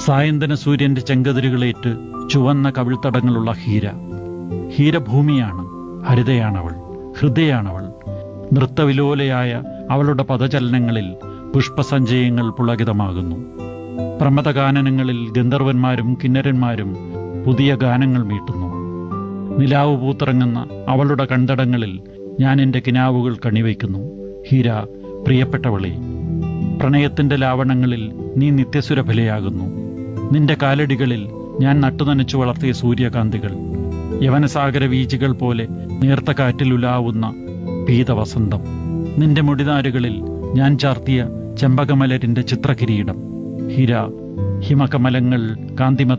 സായന്തന സൂര്യന്റെ ചെങ്കതിരുകളേറ്റ് ചുവന്ന കവിൾത്തടങ്ങളുള്ള ഹീര ഹീരഭൂമിയാണ് ഹരിതയാണവൾ ഹൃദയാണവൾ നൃത്തവിലോലയായ അവളുടെ പദചലനങ്ങളിൽ പുഷ്പസഞ്ചയങ്ങൾ പുളകിതമാകുന്നു പ്രമദഗാനനങ്ങളിൽ ഗന്ധർവന്മാരും കിന്നരന്മാരും പുതിയ ഗാനങ്ങൾ മീട്ടുന്നു നിലാവ് പൂത്തിറങ്ങുന്ന അവളുടെ കണ്ടടങ്ങളിൽ ഞാൻ എൻ്റെ കിനാവുകൾ കണിവയ്ക്കുന്നു ഹീര പ്രിയപ്പെട്ടവളെ പ്രണയത്തിന്റെ ലാവണങ്ങളിൽ നീ നിത്യസുരഭലയാകുന്നു നിന്റെ കാലടികളിൽ ഞാൻ നട്ടുനനച്ചു വളർത്തിയ സൂര്യകാന്തികൾ യവനസാഗര വീചികൾ പോലെ നേർത്ത കാറ്റിലുലാവുന്ന പീതവസന്തം നിന്റെ മുടിനാരുകളിൽ ഞാൻ ചാർത്തിയ ചെമ്പകമലരിന്റെ ചിത്രകിരീടം ഹിര ഹിമകമലങ്ങൾ കാന്തിമ